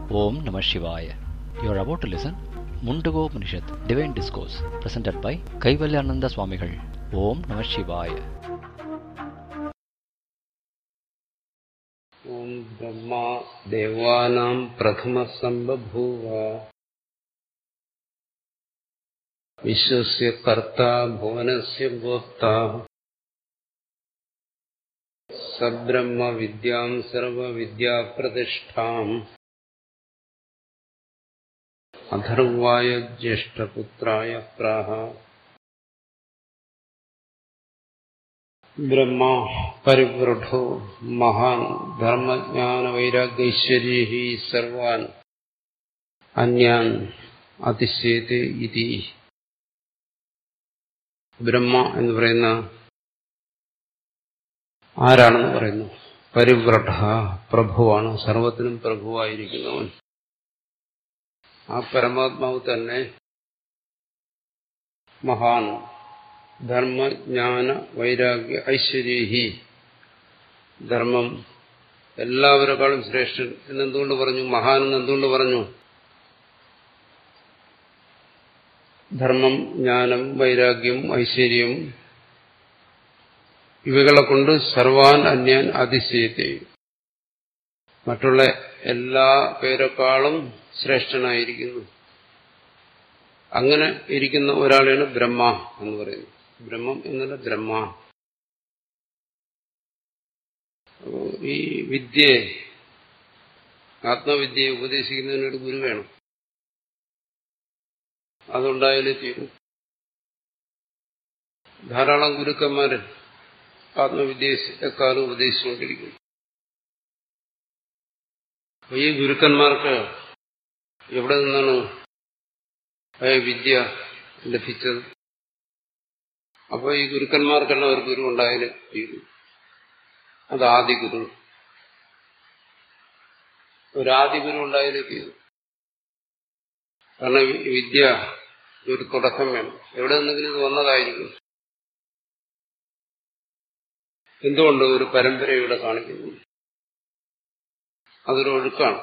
Om Namah Shivaya. You are about to listen Mundago Upanishad, Divine Discourse, presented by Kaivalyananda Swamigal. Om Namah Shivaya. ഓം ബ്രഹ്മ ദേവാനാം പ്രഥമ സംബഭൂവ വിശ്വസ്യ കർത്ത ഭുവനസ്യ ഭോക്ത സബ്രഹ്മ വിദ്യാം സർവവിദ്യാപ്രതിഷ്ഠാം അഥർവായ ജ്യേഷ്ഠപുത്രായ പ്രാഹ ബ്രഹ്മ പരിവൃഢോ മഹാൻ ധർമ്മജ്ഞാനവൈരാഗ്യൈശ്വര്യ സർവാൻ അന്യാൻ അതിശേത് ഇതി ബ്രഹ്മ എന്ന് പറയുന്ന ആരാണെന്ന് പറയുന്നു പരിവ്രഢ പ്രഭുവാണ് സർവത്തിനും പ്രഭുവായിരിക്കുന്നവൻ ആ പരമാത്മാവ് തന്നെ മഹാൻ ധർമ്മജ്ഞാന വൈരാഗ്യ ഐശ്വര്യഹി ധർമ്മം എല്ലാവരെക്കാളും ശ്രേഷ്ഠൻ എന്നെന്തുകൊണ്ട് പറഞ്ഞു മഹാൻ എന്ന് എന്തുകൊണ്ട് പറഞ്ഞു ധർമ്മം ജ്ഞാനം വൈരാഗ്യം ഐശ്വര്യം ഇവകളെ കൊണ്ട് സർവാൻ അന്യാൻ അതിശയത്തെ മറ്റുള്ള എല്ലാ പേരെക്കാളും ശ്രേഷ്ഠനായിരിക്കുന്നു അങ്ങനെ ഇരിക്കുന്ന ഒരാളെയാണ് ബ്രഹ്മ എന്ന് പറയുന്നത് ബ്രഹ്മം എന്നല്ല ബ്രഹ്മ അപ്പോ ഈ വിദ്യയെ ആത്മവിദ്യയെ ഉപദേശിക്കുന്നതിന് ഒരു ഗുരു വേണം അതുണ്ടായാലേ തീരും ധാരാളം ഗുരുക്കന്മാര് ആത്മവിദ്യയെക്കാളും ഉപദേശിച്ചുകൊണ്ടിരിക്കുന്നു അപ്പൊ ഈ ഗുരുക്കന്മാർക്ക് എവിടെ നിന്നാണ് വിദ്യ ലഭിച്ചത് അപ്പോൾ ഈ ഗുരുക്കന്മാർക്കെല്ലാം ഒരു ഗുരു ഉണ്ടായാലും തീരും അത് ആദി ഗുരു ഒരു ആദി ഗുരു ഉണ്ടായാലും തീരും കാരണം വിദ്യ ഒരു തുടക്കം വേണം എവിടെ നിന്നെങ്കിലും ഇത് വന്നതായിരിക്കും എന്തുകൊണ്ട് ഒരു പരമ്പര ഇവിടെ കാണിക്കുന്നു അതൊരു ഒഴുക്കാണ്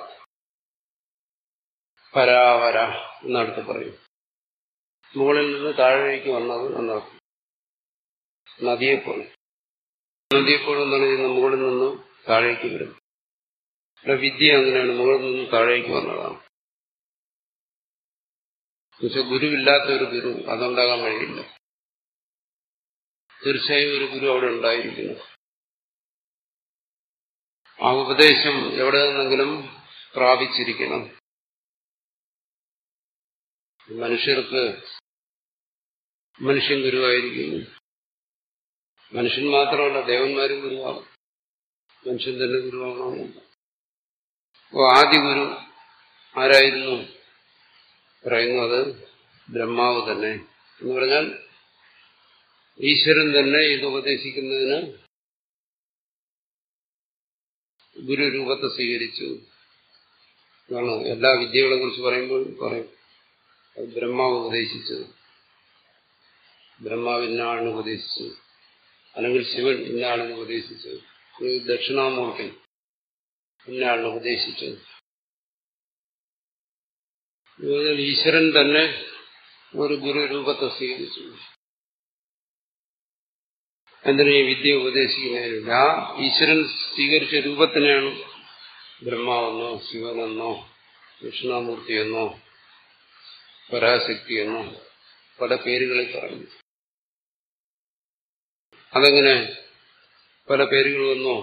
പരാവര എന്നടുത്ത് പറയും മുകളിൽ നിന്ന് താഴേക്ക് വന്നത് എന്നർത്ഥം നദിയെപ്പോലെ നദിയെപ്പോലെ എന്താണ് ചെയ്യുന്നത് മുകളിൽ നിന്ന് താഴേക്ക് വരും ഇവിടെ വിദ്യ അങ്ങനെയാണ് മുകളിൽ നിന്ന് താഴേക്ക് വന്നതാണ് പക്ഷെ ഗുരുവില്ലാത്ത ഒരു ഗുരു അതുണ്ടാകാൻ കഴിയില്ല തീർച്ചയായും ഒരു ഗുരു അവിടെ ഉണ്ടായിരിക്കുന്നു ആ ഉപദേശം എവിടെ നിന്നെങ്കിലും പ്രാപിച്ചിരിക്കണം മനുഷ്യർക്ക് മനുഷ്യൻ ഗുരുവായിരിക്കുന്നു മനുഷ്യൻ മാത്രമല്ല ദേവന്മാരും ഗുരുവാകും മനുഷ്യൻ തന്നെ ഗുരുവാകണമെന്നില്ല അപ്പോൾ ആദ്യ ഗുരു ആരായിരുന്നു പറയുന്നത് ബ്രഹ്മാവ് തന്നെ എന്ന് പറഞ്ഞാൽ ഈശ്വരൻ തന്നെ ഇത് ഉപദേശിക്കുന്നതിന് ഗുരുരൂപത്തെ സ്വീകരിച്ചു ആണ് എല്ലാ വിദ്യകളെ കുറിച്ച് പറയുമ്പോൾ പറയും അത് ബ്രഹ്മാവ് ഉപദേശിച്ചത് ബ്രഹ്മാവ് ഇന്നാളിന് ഉപദേശിച്ചു അല്ലെങ്കിൽ ശിവൻ ഇന്നാളിന് ഉപദേശിച്ചത് ദക്ഷിണാമൂർത്തി ഇന്നാളിന് ഉപദേശിച്ചത് ഈശ്വരൻ തന്നെ ഒരു ഗുരുരൂപത്തെ സ്വീകരിച്ചു എന്തിനു ഈ വിദ്യ ഉപദേശിക്കുന്നതിനില്ല ആ ഈശ്വരൻ സ്വീകരിച്ച രൂപത്തിനെയാണ് ബ്രഹ്മാവെന്നോ ശിവനെന്നോ ദക്ഷിണാമൂർത്തിയെന്നോ പരാശക്തിയെന്നോ പല പേരുകളിൽ പറയുന്നു അതെങ്ങനെ പല പേരുകൾ വന്നോ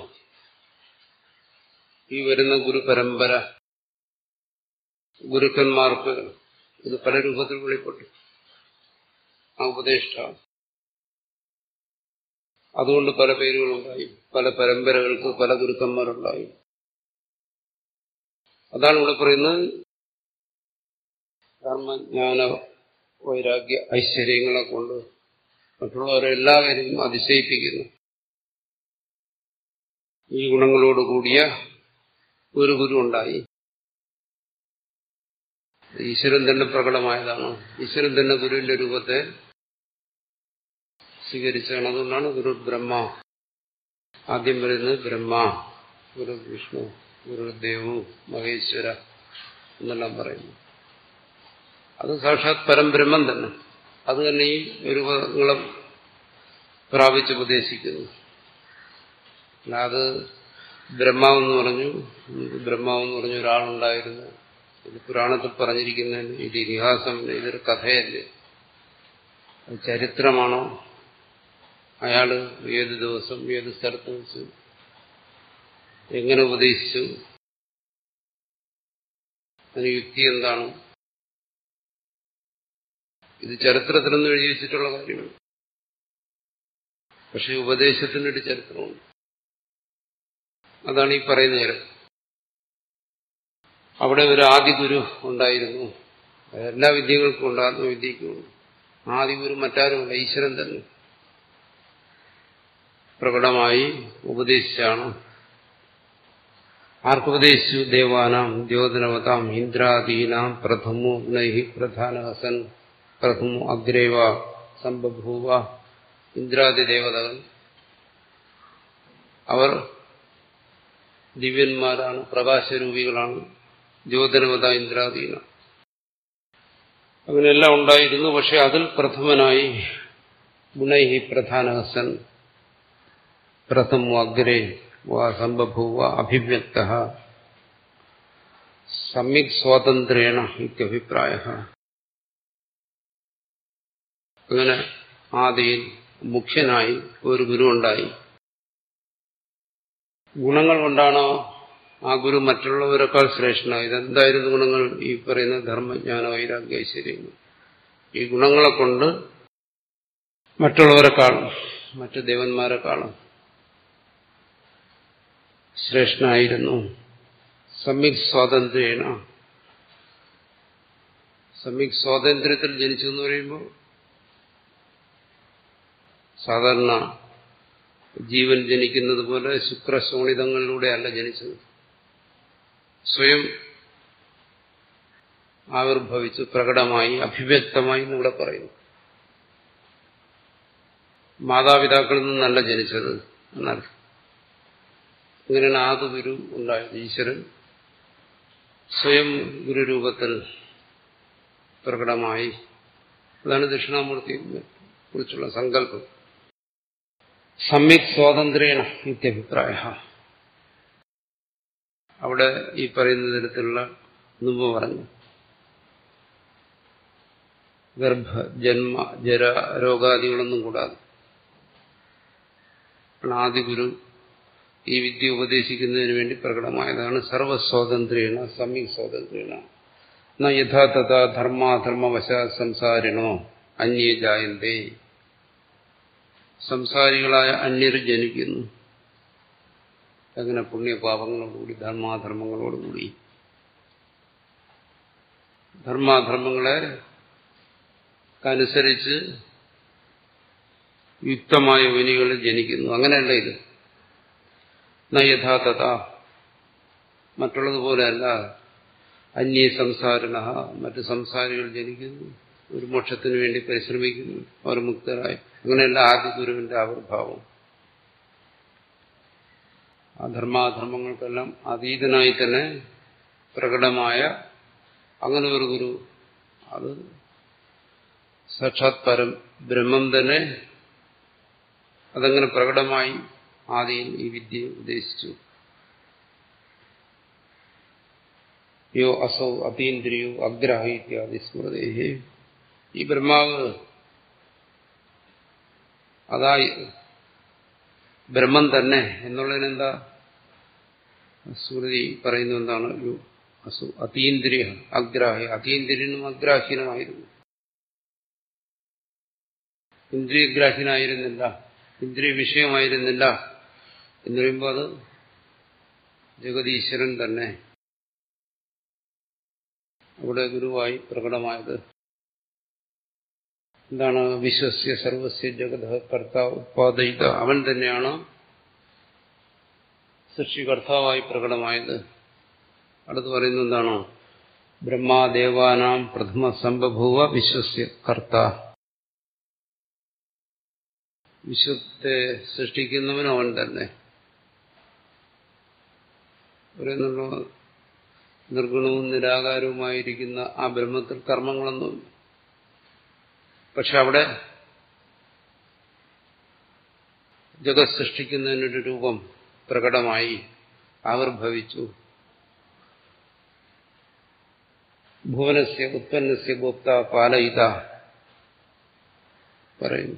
ഈ വരുന്ന ഗുരു പരമ്പര ഗുരുക്കന്മാർക്ക് ഇത് പല രൂപത്തിൽ വെളിപ്പെട്ടു ആ ഉപദേഷ്ട അതുകൊണ്ട് പല പേരുകളുണ്ടായി പല പരമ്പരകൾക്ക് പല ഗുരുക്കന്മാരുണ്ടായി അതാണ് ഇവിടെ പറയുന്നത് ധർമ്മജ്ഞാന വൈരാഗ്യ ഐശ്വര്യങ്ങളെ കൊണ്ട് മറ്റുള്ളവരെല്ലാവരെയും അതിശയിപ്പിക്കുന്നു ഈ ഗുണങ്ങളോട് കൂടിയ ഒരു ഗുരു ഉണ്ടായി ഈശ്വരൻ തന്നെ പ്രകടമായതാണ് ഈശ്വരൻ തന്നെ ഗുരുവിന്റെ രൂപത്തെ സ്വീകരിച്ചാണ് അതുകൊണ്ടാണ് ഗുരു ബ്രഹ്മ ആദ്യം പറയുന്നത് ബ്രഹ്മ ഗുരു വിഷ്ണു ഗുരുദേവു മഹേശ്വര എന്നെല്ലാം പറയുന്നു അത് സാക്ഷാത് പരംബ്രഹ്മം തന്നെ അത് തന്നെ ഈ രൂപങ്ങളെ പ്രാപിച്ച് ഉപദേശിക്കുന്നു അത് ബ്രഹ്മാവെന്ന് പറഞ്ഞു ബ്രഹ്മാവെന്ന് പറഞ്ഞ ഒരാളുണ്ടായിരുന്നു ഇത് പുരാണത്തിൽ പറഞ്ഞിരിക്കുന്നതിന് ഇത് ഇതിഹാസം ഇതൊരു കഥയല്ലേ അത് ചരിത്രമാണോ അയാള് ഏത് ദിവസം ഏത് സ്ഥലത്ത് വെച്ച് എങ്ങനെ ഉപദേശിച്ചു അതിന് യുക്തി എന്താണ് ഇത് ചരിത്രത്തിലൊന്നും എഴുതി വെച്ചിട്ടുള്ള കാര്യമാണ് പക്ഷെ ഉപദേശത്തിനൊരു ചരിത്രമുണ്ട് അതാണ് ഈ പറയുന്ന ചരിത്രം അവിടെ ഒരു ആദി ഗുരു ഉണ്ടായിരുന്നു എല്ലാ വിദ്യകൾക്കും ഉണ്ട് ആത്മവിദ്യക്കും ഉണ്ട് ആദി ഗുരു മറ്റാരുമല്ല ഈശ്വരൻ തന്നെ പ്രകടമായി ഉപദേശിച്ചാണ് ആർക്കുപദേശിച്ചു ദേവാനാം ദ്യോതനവതാം ഇന്ദ്രാദീനാം പ്രഥമോ നൈഹി പ്രധാനഹസൻ പ്രഥമോ അഗ്രേവ സംബഭൂവ ഇന്ദ്രാദി ദേവതകൾ അവർ ദിവ്യന്മാരാണ് പ്രകാശരൂപികളാണ് ജ്യോതനവത ഇന്ദ്രാദീന അങ്ങനെയെല്ലാം ഉണ്ടായിരുന്നു പക്ഷെ അതിൽ പ്രഥമനായി ഗുണൈഹി പ്രധാനഹസൻ പ്രഥമോ അഗ്രേ വാ സംബഭൂവ അഭിവ്യക്ത സമ്യക് സ്വാതന്ത്രേണ ഇത്യഭിപ്രായ അങ്ങനെ ആദിയിൽ മുഖ്യനായി ഒരു ഗുരു ഉണ്ടായി ഗുണങ്ങൾ കൊണ്ടാണോ ആ ഗുരു മറ്റുള്ളവരെക്കാൾ ശ്രേഷ്ഠനായത് എന്തായിരുന്നു ഗുണങ്ങൾ ഈ പറയുന്ന ധർമ്മജ്ഞാന വൈരാഗ്യ ഐശ്വര്യങ്ങൾ ഈ ഗുണങ്ങളെ കൊണ്ട് മറ്റുള്ളവരെക്കാളും മറ്റു ദേവന്മാരെക്കാളും ശ്രേഷ്ഠനായിരുന്നു സമ്യക് സ്വാതന്ത്ര്യേണ സമ്യക് സ്വാതന്ത്ര്യത്തിൽ ജനിച്ചു എന്ന് പറയുമ്പോൾ സാധാരണ ജീവൻ ജനിക്കുന്നത് പോലെ ശുക്രശോണിതങ്ങളിലൂടെയല്ല ജനിച്ചത് സ്വയം ആവിർഭവിച്ചു പ്രകടമായി അഭിവ്യക്തമായി എന്നിവിടെ പറയുന്നു മാതാപിതാക്കളിൽ നിന്നല്ല ജനിച്ചത് എന്നർത്ഥം ഇങ്ങനെയാണ് ആദ്യ ഗുരു ഉണ്ടായത് ഈശ്വരൻ സ്വയം ഗുരുരൂപത്തിൽ പ്രകടമായി അതാണ് ദക്ഷിണാമൂർത്തിയെ കുറിച്ചുള്ള സങ്കല്പം സമ്യക് സ്വാതന്ത്ര്യേണ ഇത്യഭിപ്രായ അവിടെ ഈ പറയുന്ന തരത്തിലുള്ള മുമ്പ് പറഞ്ഞു ഗർഭ ജന്മ ജര രോഗാദികളൊന്നും കൂടാതെ ആദിഗുരു ഈ വിദ്യ ഉപദേശിക്കുന്നതിന് വേണ്ടി പ്രകടമായതാണ് സർവസ്വാതന്ത്ര്യേണ സമ്യക് സ്വാതന്ത്ര്യേണ ന യഥാതഥ ധർമാധർമ്മവശ സംസാരിണോ അന്യേ ജായന്തേ സംസാരികളായ അന്യർ ജനിക്കുന്നു അങ്ങനെ പുണ്യപാപങ്ങളോടുകൂടി ധർമാധർമ്മങ്ങളോടുകൂടി ധർമാധർമ്മങ്ങളെ അനുസരിച്ച് യുക്തമായ യോനികളിൽ ജനിക്കുന്നു അങ്ങനെയല്ല ഇത് നയഥാതഥ മറ്റുള്ളതുപോലെയല്ല അന്യ സംസാരണ മറ്റ് സംസാരികൾ ജനിക്കുന്നു ഒരു മോക്ഷത്തിന് വേണ്ടി പരിശ്രമിക്കുന്നു അവർ മുക്തരായി അങ്ങനെയല്ല ആദ്യ ഗുരുവിന്റെ ആവിർഭാവം ആ ധർമാധർമ്മങ്ങൾക്കെല്ലാം അതീതനായി തന്നെ പ്രകടമായ അങ്ങനെ ഒരു ഗുരു അത് സാക്ഷാത് പരം ബ്രഹ്മം തന്നെ അതങ്ങനെ പ്രകടമായി ആദ്യം ഈ വിദ്യ ഉപദേശിച്ചു യോ അസൗ അതീന്ദ്രിയോ അഗ്രാഹി ഇത്യാദി സ്മൃതേ ഈ ബ്രഹ്മാവ് അതായി ബ്രഹ്മം തന്നെ എന്നുള്ളതിനെന്താ സ്മൃതി പറയുന്ന എന്താണ് യോ അസു അതീന്ദ്രിയ അഗ്രാഹി അതീന്ദ്രിയനും അഗ്രാഹീനമായിരുന്നു ഇന്ദ്രിയഗ്രാഹ്യനായിരുന്നില്ല ഇന്ദ്രിയ വിഷയമായിരുന്നില്ല എന്ന് പറയുമ്പോൾ അത് ജഗതീശ്വരൻ തന്നെ അവിടെ ഗുരുവായി പ്രകടമായത് എന്താണ് വിശ്വസ്യ സർവസ്യ ജഗത കർത്ത ഉത്പാദയിത അവൻ തന്നെയാണ് സൃഷ്ടികർത്താവായി പ്രകടമായത് അടുത്ത് പറയുന്നത് എന്താണ് ബ്രഹ്മാദേവാനാം പ്രഥമ സംഭവ വിശ്വസ്യ കർത്ത വിശ്വത്തെ സൃഷ്ടിക്കുന്നവനും അവൻ തന്നെ പറയുന്നുള്ളൂ നിർഗുണവും നിരാകാരവുമായിരിക്കുന്ന ആ ബ്രഹ്മത്തിൽ കർമ്മങ്ങളൊന്നുമില്ല പക്ഷെ അവിടെ ജഗത് സൃഷ്ടിക്കുന്നതിനൊരു രൂപം പ്രകടമായി ആവിർഭവിച്ചു ഭുവനസ്യ ഉത്പന്നസ്യ ഗോപ്ത പാലയിത പറയുന്നു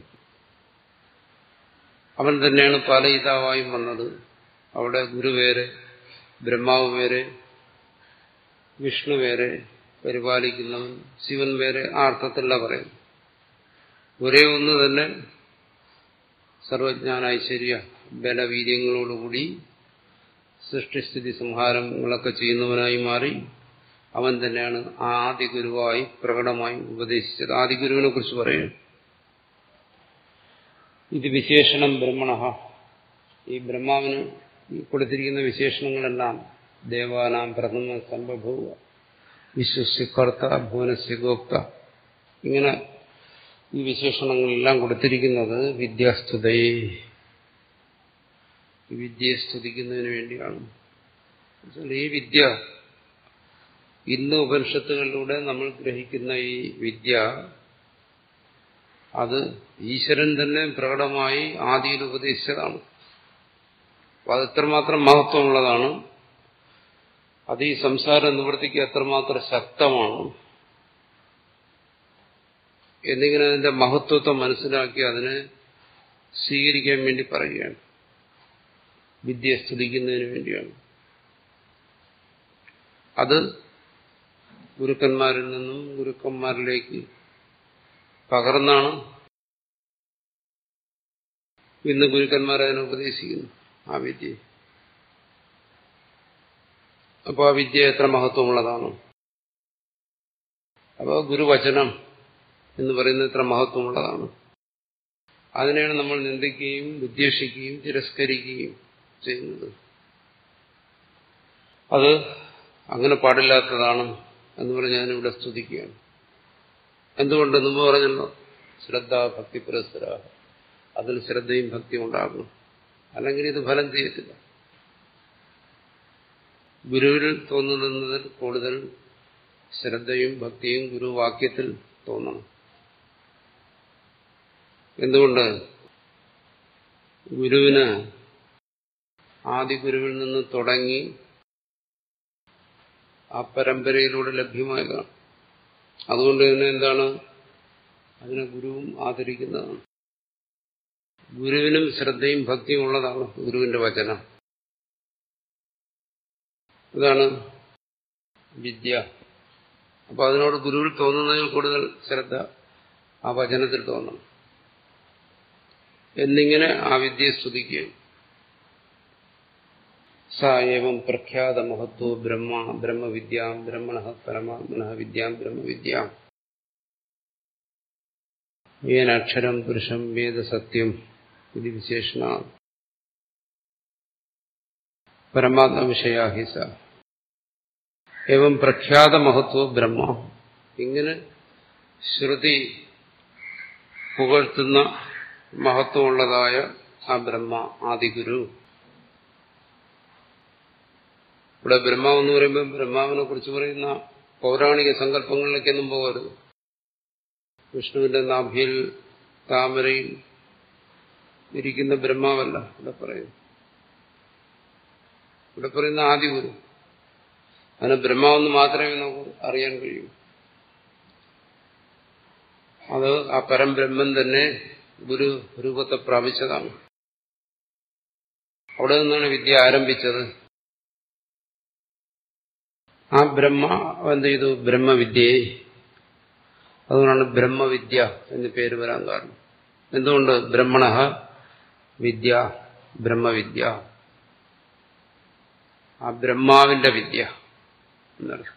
അവൻ തന്നെയാണ് പാലയിതാവായും വന്നത് അവിടെ ഗുരു വേറെ ബ്രഹ്മാവ് വേറെ വിഷ്ണു വേറെ പരിപാലിക്കുന്നവൻ ശിവൻ വേറെ ആ അർത്ഥത്തിലുള്ള പറയുന്നു ഒരേ ഒന്ന് തന്നെ സർവജ്ഞാന ഐശ്വര്യ ബലവീര്യങ്ങളോടുകൂടി സൃഷ്ടിസ്ഥിതി സംഹാരങ്ങളൊക്കെ ചെയ്യുന്നവനായി മാറി അവൻ തന്നെയാണ് ആദ്യ ഗുരുവായി പ്രകടമായി ഉപദേശിച്ചത് ആദ്യ ഗുരുവിനെ കുറിച്ച് പറയും ഇത് വിശേഷണം ബ്രഹ്മണ ഈ ബ്രഹ്മാവിന് കൊടുത്തിരിക്കുന്ന വിശേഷണങ്ങളെല്ലാം ദേവാനാം പ്രഥമ സംഭവ വിശ്വസ്യകർത്ത ഭുവനസ്യ ഗോപ്ത ഇങ്ങനെ ഈ വിശേഷണങ്ങളെല്ലാം കൊടുത്തിരിക്കുന്നത് വിദ്യാസ്തുതയെ ഈ വിദ്യയെ സ്തുതിക്കുന്നതിന് വേണ്ടിയാണ് ഈ വിദ്യ ഇന്ന് ഉപനിഷത്തുകളിലൂടെ നമ്മൾ ഗ്രഹിക്കുന്ന ഈ വിദ്യ അത് ഈശ്വരൻ തന്നെ പ്രകടമായി ആദിയിൽ ഉപദേശിച്ചതാണ് അപ്പൊ അത് എത്രമാത്രം മഹത്വമുള്ളതാണ് അത് ഈ സംസാര നിവൃത്തിക്ക് എത്രമാത്രം ശക്തമാണ് എന്നിങ്ങനെ അതിന്റെ മഹത്വത്തെ മനസ്സിലാക്കി അതിനെ സ്വീകരിക്കാൻ വേണ്ടി പറയുകയാണ് വിദ്യയെ സ്തുതിക്കുന്നതിന് വേണ്ടിയാണ് അത് ഗുരുക്കന്മാരിൽ നിന്നും ഗുരുക്കന്മാരിലേക്ക് പകർന്നാണ് ഇന്ന് ഗുരുക്കന്മാർ അതിനെ ഉപദേശിക്കുന്നു ആ വിദ്യ അപ്പോൾ ആ വിദ്യ എത്ര മഹത്വമുള്ളതാണ് അപ്പോൾ ഗുരുവചനം എന്ന് പറയുന്നത് എത്ര മഹത്വമുള്ളതാണ് അതിനെയാണ് നമ്മൾ നിന്ദിക്കുകയും വിദ്വേഷിക്കുകയും തിരസ്കരിക്കുകയും ചെയ്യുന്നത് അത് അങ്ങനെ പാടില്ലാത്തതാണ് എന്ന് പറഞ്ഞ് ഞാനിവിടെ സ്തുതിക്കുകയാണ് എന്തുകൊണ്ട് മുമ്പ് പറഞ്ഞല്ലോ ശ്രദ്ധ ഭക്തി പുരസ്സര അതിൽ ശ്രദ്ധയും ഭക്തിയും ഉണ്ടാകണം അല്ലെങ്കിൽ ഇത് ഫലം ചെയ്യത്തില്ല ഗുരുവിൽ തോന്നുന്നതിൽ കൂടുതൽ ശ്രദ്ധയും ഭക്തിയും ഗുരുവാക്യത്തിൽ തോന്നണം എന്തുകൊണ്ട് ഗുരുവിന് ആദ്യ ഗുരുവിൽ നിന്ന് തുടങ്ങി ആ പരമ്പരയിലൂടെ ലഭ്യമായതാണ് അതുകൊണ്ട് തന്നെ എന്താണ് അതിനെ ഗുരുവും ആദരിക്കുന്നതാണ് ഗുരുവിനും ശ്രദ്ധയും ഭക്തിയും ഉള്ളതാണ് ഗുരുവിന്റെ വചനം ഇതാണ് വിദ്യ അപ്പൊ അതിനോട് ഗുരുവിൽ തോന്നുന്നതിൽ കൂടുതൽ ശ്രദ്ധ ആ വചനത്തിൽ തോന്നണം എന്നിങ്ങനെ ആ വിദ്യയെ സ്തുതിക്കുകയും സ ഏവം പ്രഖ്യാത മഹത്വ ബ്രഹ്മ ബ്രഹ്മവിദ്യാം ബ്രഹ്മണ പരമാത്മന വിദ്യാം ബ്രഹ്മവിദ്യാം ഏനക്ഷരം പുരുഷം വേദസത്യം ഇത് വിശേഷണ പരമാത്മവിഷയാ ഹി സ ഏവം പ്രഖ്യാത മഹത്വ ബ്രഹ്മ ഇങ്ങനെ ശ്രുതി പുകഴ്ത്തുന്ന മഹത്വമുള്ളതായ ആ ബ്രഹ്മ ആദിഗുരു ഇവിടെ ബ്രഹ്മാവ് എന്ന് പറയുമ്പോൾ ബ്രഹ്മാവിനെ കുറിച്ച് പറയുന്ന പൗരാണിക സങ്കല്പങ്ങളിലേക്കൊന്നും പോകരുത് വിഷ്ണുവിന്റെ നാഭിയിൽ താമരയിൽ ഇരിക്കുന്ന ബ്രഹ്മാവല്ല ഇവിടെ പറയുന്നു ഇവിടെ പറയുന്ന ആദിഗുരു അതിനെ ബ്രഹ്മാവെന്ന് മാത്രമേ നമുക്ക് അറിയാൻ കഴിയൂ അത് ആ പരംബ്രഹ്മൻ തന്നെ ഗുരു രൂപത്തെ പ്രാപിച്ചതാണ് അവിടെ നിന്നാണ് വിദ്യ ആരംഭിച്ചത് ആ ബ്രഹ്മ എന്ത് ചെയ്തു ബ്രഹ്മവിദ്യയെ അതുകൊണ്ടാണ് ബ്രഹ്മവിദ്യ എന്ന് പേര് വരാൻ കാരണം എന്തുകൊണ്ട് ബ്രഹ്മണ വിദ്യ ബ്രഹ്മവിദ്യ ആ ബ്രഹ്മാവിന്റെ വിദ്യ എന്നർത്ഥം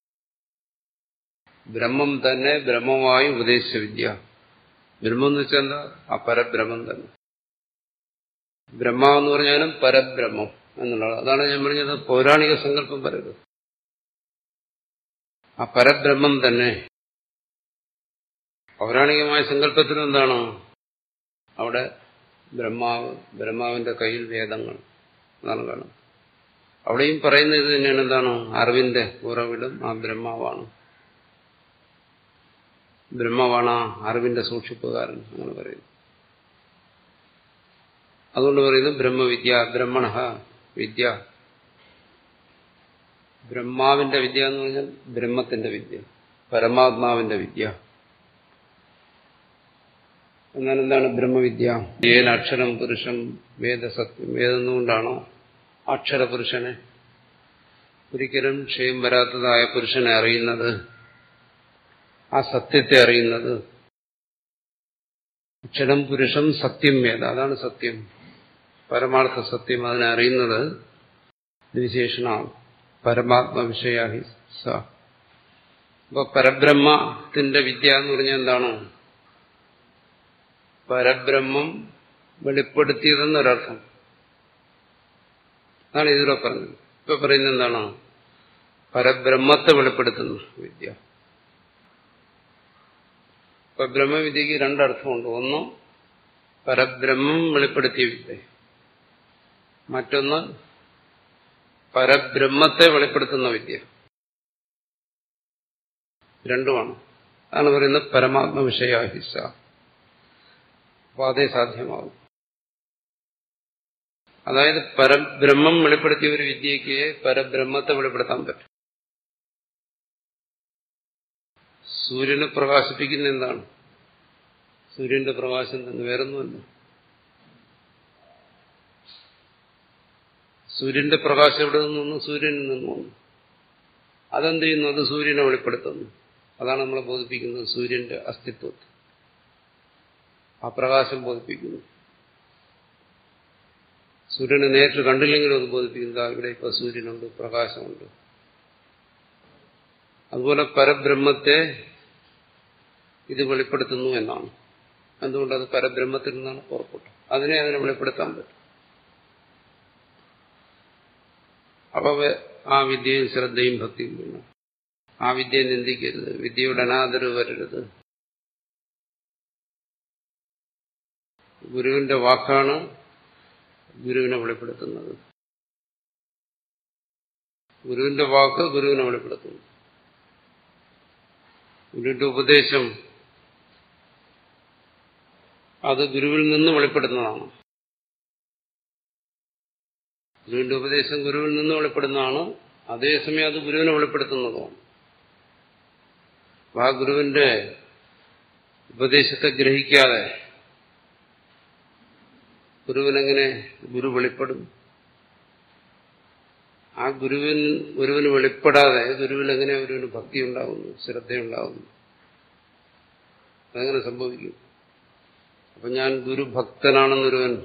ബ്രഹ്മം തന്നെ ബ്രഹ്മമായി ഉപദേശിച്ച വിദ്യ ബ്രഹ്മം എന്ന് വെച്ചാൽ എന്താ ആ പരബ്രഹ്മം തന്നെ ബ്രഹ്മാവെന്ന് പറഞ്ഞാലും പരബ്രഹ്മം എന്നുള്ളത് അതാണ് ഞാൻ പറഞ്ഞത് പൗരാണിക സങ്കല്പം പറയുന്നത് ആ പരബ്രഹ്മം തന്നെ പൗരാണികമായ സങ്കല്പത്തിൽ എന്താണ് അവിടെ ബ്രഹ്മാവ് ബ്രഹ്മാവിന്റെ കയ്യിൽ വേദങ്ങൾ അതാണ് കാണുന്നത് അവിടെയും പറയുന്നത് ഇത് തന്നെയാണ് എന്താണ് അറിവിന്റെ ഉറവിടം ആ ബ്രഹ്മാവാണ് ബ്രഹ്മവാണ് ആ അറിവിന്റെ സൂക്ഷിപ്പുകാരൻ അങ്ങനെ പറയുന്നു അതുകൊണ്ട് പറയുന്നു ബ്രഹ്മവിദ്യ ബ്രഹ്മണ വിദ്യ ബ്രഹ്മാവിന്റെ വിദ്യ എന്ന് പറഞ്ഞാൽ ബ്രഹ്മത്തിന്റെ വിദ്യ പരമാത്മാവിന്റെ വിദ്യ എന്നാൽ എന്താണ് ബ്രഹ്മവിദ്യ ഏന അക്ഷരം പുരുഷം വേദസത്യം വേദെന്നുകൊണ്ടാണോ അക്ഷരപുരുഷനെ ഒരിക്കലും ക്ഷയം വരാത്തതായ പുരുഷനെ അറിയുന്നത് ആ സത്യത്തെ അറിയുന്നത് അക്ഷരം പുരുഷം സത്യം വേദ അതാണ് സത്യം പരമാർത്ഥ സത്യം അതിനെ അറിയുന്നത് വിശേഷണമാണ് പരമാത്മ വിഷയാഹി സ അപ്പൊ പരബ്രഹ്മത്തിന്റെ വിദ്യ എന്ന് പറഞ്ഞാൽ എന്താണ് പരബ്രഹ്മം വെളിപ്പെടുത്തിയതെന്നൊരർത്ഥം അതാണ് ഇതിലൂടെ പറഞ്ഞത് ഇപ്പൊ പറയുന്നത് എന്താണ് പരബ്രഹ്മത്തെ വെളിപ്പെടുത്തുന്നു വിദ്യ ഇപ്പൊ ബ്രഹ്മവിദ്യക്ക് രണ്ടർത്ഥമുണ്ട് ഒന്ന് പരബ്രഹ്മം വെളിപ്പെടുത്തിയ വിദ്യ മറ്റൊന്ന് പരബ്രഹ്മത്തെ വെളിപ്പെടുത്തുന്ന വിദ്യ രണ്ടുമാണ് അതാണ് പറയുന്നത് പരമാത്മ വിഷയാഹിസ അപ്പൊ അതേ സാധ്യമാകും അതായത് പരബ്രഹ്മം വെളിപ്പെടുത്തിയ ഒരു വിദ്യയ്ക്ക് പരബ്രഹ്മത്തെ വെളിപ്പെടുത്താൻ പറ്റും സൂര്യനെ പ്രകാശിപ്പിക്കുന്ന എന്താണ് സൂര്യന്റെ പ്രകാശം തന്നെ വേറൊന്നുമല്ല സൂര്യന്റെ പ്രകാശം എവിടെ നിന്ന് വന്നു സൂര്യനിൽ നിന്ന് വന്നു അതെന്ത് ചെയ്യുന്നു അത് സൂര്യനെ വെളിപ്പെടുത്തുന്നു അതാണ് നമ്മളെ ബോധിപ്പിക്കുന്നത് സൂര്യന്റെ അസ്തിത്വത്തെ ആ പ്രകാശം ബോധിപ്പിക്കുന്നു സൂര്യനെ നേരിട്ട് കണ്ടില്ലെങ്കിലും അത് ബോധിപ്പിക്കുന്നത് ഇവിടെ ഇപ്പൊ സൂര്യനുണ്ട് പ്രകാശമുണ്ട് അതുപോലെ പരബ്രഹ്മത്തെ ഇത് വെളിപ്പെടുത്തുന്നു എന്നാണ് എന്തുകൊണ്ട് അത് പരബ്രഹ്മത്തിൽ നിന്നാണ് പുറപ്പെട്ടു അതിനെ അതിനെ വെളിപ്പെടുത്താൻ പറ്റും അപ്പൊ ആ വിദ്യയും ശ്രദ്ധയും ഭക്തിയും വേണം ആ വിദ്യയെ നിന്ദിക്കരുത് വിദ്യയുടെ അനാദരവ് വരരുത് ഗുരുവിന്റെ വാക്കാണ് ഗുരുവിനെ വെളിപ്പെടുത്തുന്നത് ഗുരുവിന്റെ വാക്ക് ഗുരുവിനെ വെളിപ്പെടുത്തുന്നു ഗുരുവിന്റെ ഉപദേശം അത് ഗുരുവിൽ നിന്ന് വെളിപ്പെടുന്നതാണ് ഗുരുവിന്റെ ഉപദേശം ഗുരുവിൽ നിന്ന് വെളിപ്പെടുന്നതാണ് അതേസമയം അത് ഗുരുവിനെ വെളിപ്പെടുത്തുന്നതുമാണ് ആ ഗുരുവിന്റെ ഉപദേശത്തെ ഗ്രഹിക്കാതെ ഗുരുവിനെങ്ങനെ ഗുരു വെളിപ്പെടും ആ ഗുരുവിൻ ഗുരുവിന് വെളിപ്പെടാതെ ഗുരുവിൽ എങ്ങനെ ഗുരുവിന് ഭക്തി ഉണ്ടാകുന്നു ശ്രദ്ധയുണ്ടാകുന്നു അതെങ്ങനെ സംഭവിക്കും അപ്പൊ ഞാൻ ഗുരുഭക്തനാണെന്നൊരുവൻ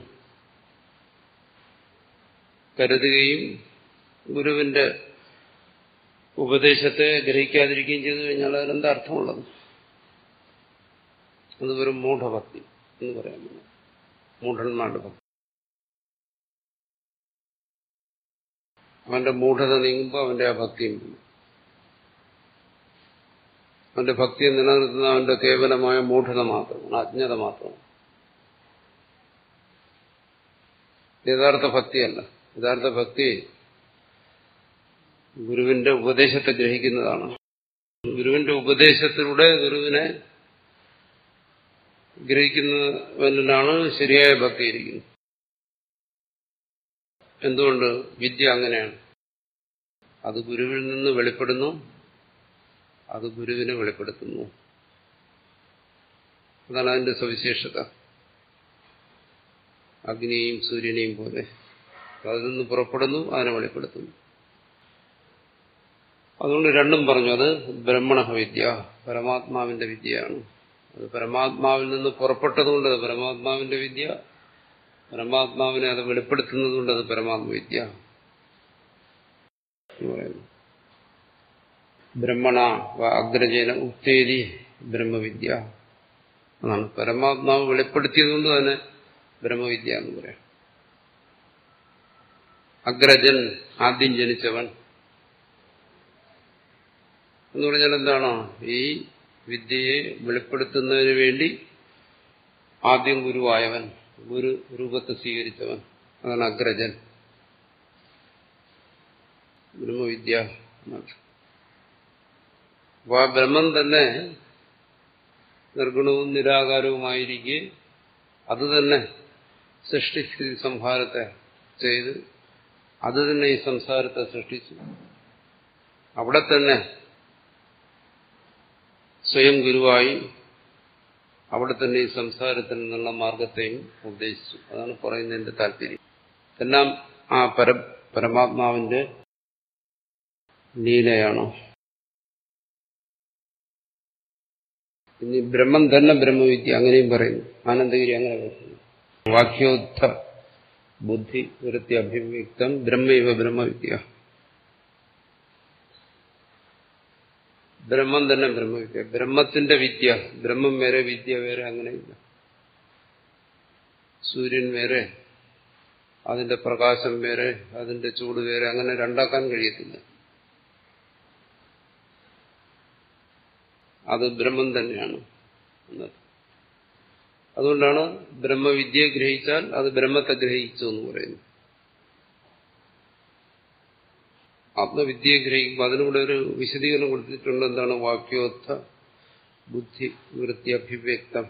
കരുതുകയും ഗുരുവിന്റെ ഉപദേശത്തെ ഗ്രഹിക്കാതിരിക്കുകയും ചെയ്തു കഴിഞ്ഞാൽ അതിലെന്താ അർത്ഥമുള്ളത് അത് വെറും മൂഢഭക്തി എന്ന് പറയാൻ മൂഢന്മാരുടെ ഭക്തി അവന്റെ മൂഢത നീങ്ങുമ്പോൾ അവന്റെ ആ ഭക്തിയും പോകും അവന്റെ ഭക്തിയെ നിലനിർത്തുന്ന അവന്റെ കേവലമായ മൂഢത മാത്രമാണ് അജ്ഞത മാത്രമാണ് യഥാർത്ഥ ഭക്തിയല്ല യഥാർത്ഥ ഭക്തി ഗുരുവിന്റെ ഉപദേശത്തെ ഗ്രഹിക്കുന്നതാണ് ഗുരുവിന്റെ ഉപദേശത്തിലൂടെ ഗുരുവിനെ ഗ്രഹിക്കുന്നവനിലാണ് ശരിയായ ഭക്തി ഇരിക്കുന്നത് എന്തുകൊണ്ട് വിദ്യ അങ്ങനെയാണ് അത് ഗുരുവിൽ നിന്ന് വെളിപ്പെടുന്നു അത് ഗുരുവിനെ വെളിപ്പെടുത്തുന്നു അതാണ് അതിന്റെ സവിശേഷത അഗ്നിയെയും സൂര്യനെയും പോലെ അതിൽ നിന്ന് പുറപ്പെടുന്നു അതിനെ വെളിപ്പെടുത്തുന്നു അതുകൊണ്ട് രണ്ടും പറഞ്ഞു അത് ബ്രഹ്മണ വിദ്യ പരമാത്മാവിന്റെ വിദ്യയാണ് അത് പരമാത്മാവിൽ നിന്ന് പുറപ്പെട്ടതുകൊണ്ട് അത് പരമാത്മാവിന്റെ വിദ്യ പരമാത്മാവിനെ അത് വെളിപ്പെടുത്തുന്നതുകൊണ്ട് അത് പരമാത്മവിദ്യ എന്ന് പറയുന്നു ബ്രഹ്മണ അഗ്രജന ഉത്തേരി ബ്രഹ്മവിദ്യ അതാണ് പരമാത്മാവ് വെളിപ്പെടുത്തിയതുകൊണ്ട് തന്നെ ബ്രഹ്മവിദ്യ എന്ന് പറയാം അഗ്രജൻ ആദ്യം ജനിച്ചവൻ എന്ന് പറഞ്ഞാൽ എന്താണോ ഈ വിദ്യയെ വെളിപ്പെടുത്തുന്നതിന് വേണ്ടി ആദ്യം ഗുരുവായവൻ ഗുരു രൂപത്തെ സ്വീകരിച്ചവൻ അതാണ് അഗ്രജൻ ബ്രഹ്മവിദ്യ എന്നർത്ഥം അപ്പൊ ആ ബ്രഹ്മം തന്നെ നിർഗുണവും നിരാകാരവുമായിരിക്കെ അത് തന്നെ സൃഷ്ടിസ്ഥിതി സംഹാരത്തെ ചെയ്ത് അത് തന്നെ ഈ സംസാരത്തെ സൃഷ്ടിച്ചു അവിടെ തന്നെ സ്വയം ഗുരുവായി അവിടെ തന്നെ ഈ സംസാരത്തിൽ നിന്നുള്ള മാർഗത്തെയും ഉപദേശിച്ചു അതാണ് പറയുന്നതിന്റെ താല്പര്യം എല്ലാം ആ പര പരമാത്മാവിന്റെ ലീലയാണോ ഇനി ബ്രഹ്മം തന്നെ ബ്രഹ്മവിദ്യ അങ്ങനെയും പറയുന്നു ആനന്ദഗിരി അങ്ങനെ പറയുന്നു വാക്യോത്ഥ ബുദ്ധി വൃത്തി അഭിവ്യക്തം ബ്രഹ്മൈവ ബ്രഹ്മവിദ്യ ബ്രഹ്മം തന്നെ ബ്രഹ്മവിദ്യ ബ്രഹ്മത്തിന്റെ വിദ്യ ബ്രഹ്മം വേറെ വിദ്യ വേറെ അങ്ങനെയില്ല സൂര്യൻ വേറെ അതിന്റെ പ്രകാശം വേറെ അതിന്റെ ചൂട് വേറെ അങ്ങനെ രണ്ടാക്കാൻ കഴിയത്തില്ല അത് ബ്രഹ്മം തന്നെയാണ് എന്നത് അതുകൊണ്ടാണ് ബ്രഹ്മവിദ്യയെ ഗ്രഹിച്ചാൽ അത് ബ്രഹ്മത്തെ ഗ്രഹിച്ചു എന്ന് പറയുന്നു ആത്മവിദ്യയെ ഗ്രഹിക്കുമ്പോൾ അതിനുകൂടെ ഒരു വിശദീകരണം കൊടുത്തിട്ടുണ്ട് എന്താണ് വാക്യോത്ഥ ബുദ്ധി വൃത്തി അഭിവ്യക്തം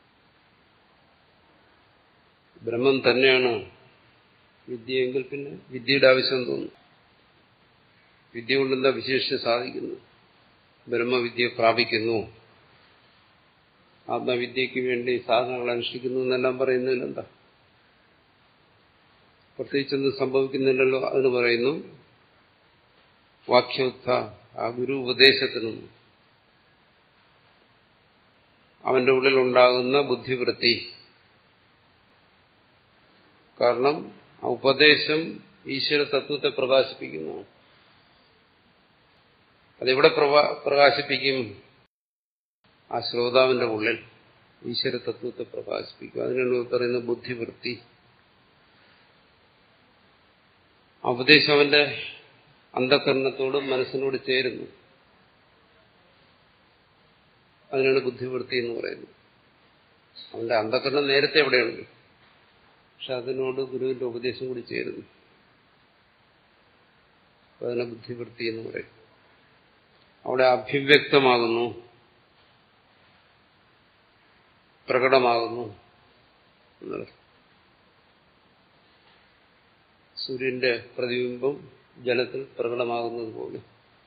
ബ്രഹ്മം തന്നെയാണ് വിദ്യയെങ്കിൽ പിന്നെ വിദ്യയുടെ ആവശ്യം തോന്നും വിദ്യ കൊണ്ടെന്താ വിശേഷിച്ച് സാധിക്കുന്നു ബ്രഹ്മവിദ്യ പ്രാപിക്കുന്നു ആത്മവിദ്യയ്ക്ക് വേണ്ടി സാധനങ്ങൾ അനുഷ്ഠിക്കുന്നു എന്നെല്ലാം പറയുന്നതിലെന്താ പ്രത്യേകിച്ചൊന്നും സംഭവിക്കുന്നില്ലല്ലോ അതിന് പറയുന്നു വാക്യോത്ഥ ആ ഗുരു ഉപദേശത്തിനും അവന്റെ ഉള്ളിലുണ്ടാകുന്ന ബുദ്ധിവൃത്തി കാരണം ആ ഉപദേശം ഈശ്വര തത്വത്തെ പ്രകാശിപ്പിക്കുന്നു അതെവിടെ പ്രകാശിപ്പിക്കും ആ ശ്രോതാവിന്റെ ഉള്ളിൽ ഈശ്വര തത്വത്തെ പ്രകാശിപ്പിക്കും അതിനാണ് പറയുന്ന ബുദ്ധിവൃത്തി ആ ഉപദേശം അവന്റെ അന്ധകരണത്തോടും മനസ്സിനോട് ചേരുന്നു അതിനാണ് ബുദ്ധിവൃത്തി എന്ന് പറയുന്നത് അവന്റെ അന്ധകരണം നേരത്തെ എവിടെയുണ്ട് പക്ഷെ അതിനോട് ഗുരുവിന്റെ ഉപദേശം കൂടി ചേരുന്നു അതിനെ ബുദ്ധിവൃത്തി എന്ന് പറയും അവിടെ അഭിവ്യക്തമാകുന്നു പ്രകടമാകുന്നു സൂര്യന്റെ പ്രതിബിംബം ജലത്തിൽ പ്രകടമാകുന്നത് പോലെ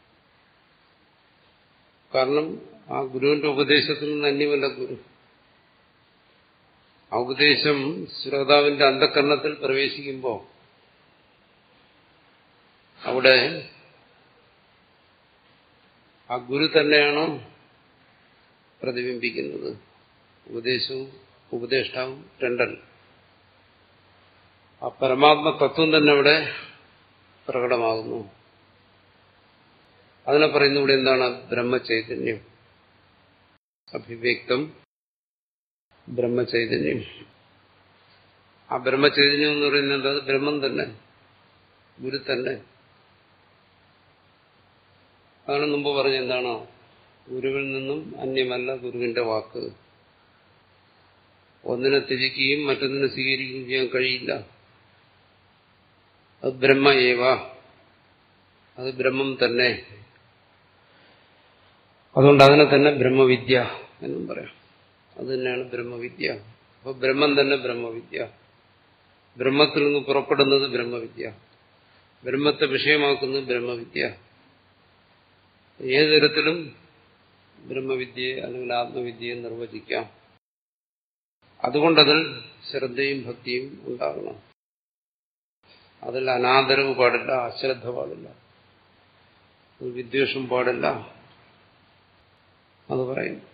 കാരണം ആ ഗുരുവിന്റെ ഉപദേശത്തിൽ നിന്ന് അന്യമല്ല ഗുരു ആ ഉപദേശം ശ്രോതാവിന്റെ അന്ധകരണത്തിൽ പ്രവേശിക്കുമ്പോൾ അവിടെ ആ ഗുരു തന്നെയാണ് പ്രതിബിംബിക്കുന്നത് ഉപദേശവും ഉപദേഷ്ടാവും രണ്ടല്ല ആ പരമാത്മ തത്വം തന്നെ അവിടെ പ്രകടമാകുന്നു അതിനെ പറയുന്ന ഇവിടെ എന്താണ് ബ്രഹ്മചൈതന്യം അഭിവ്യക്തം ബ്രഹ്മചൈതന്യം ആ ബ്രഹ്മചൈതന്യം എന്ന് പറയുന്നത് അത് ബ്രഹ്മം തന്നെ ഗുരു തന്നെ അതാണ് മുമ്പ് പറഞ്ഞ എന്താണോ ഗുരുവിൽ നിന്നും അന്യമല്ല ഗുരുവിന്റെ വാക്ക് ഒന്നിനെ ത്യജിക്കുകയും മറ്റൊന്നിനെ സ്വീകരിക്കുകയും ചെയ്യാൻ കഴിയില്ല അത് ബ്രഹ്മ ഏവ അത് ബ്രഹ്മം തന്നെ അതുകൊണ്ട് അതിനെ തന്നെ ബ്രഹ്മവിദ്യ എന്നും പറയാം അത് തന്നെയാണ് ബ്രഹ്മവിദ്യ അപ്പൊ ബ്രഹ്മം തന്നെ ബ്രഹ്മവിദ്യ ബ്രഹ്മത്തിൽ നിന്ന് പുറപ്പെടുന്നത് ബ്രഹ്മവിദ്യ ബ്രഹ്മത്തെ വിഷയമാക്കുന്നത് ബ്രഹ്മവിദ്യ ഏത് തരത്തിലും ബ്രഹ്മവിദ്യയെ അല്ലെങ്കിൽ ആത്മവിദ്യയെ നിർവചിക്കാം അതുകൊണ്ടതിൽ ശ്രദ്ധയും ഭക്തിയും ഉണ്ടാകണം അതിൽ അനാദരവ് പാടില്ല അശ്രദ്ധ പാടില്ല വിദ്വേഷം പാടില്ല അത് പറയും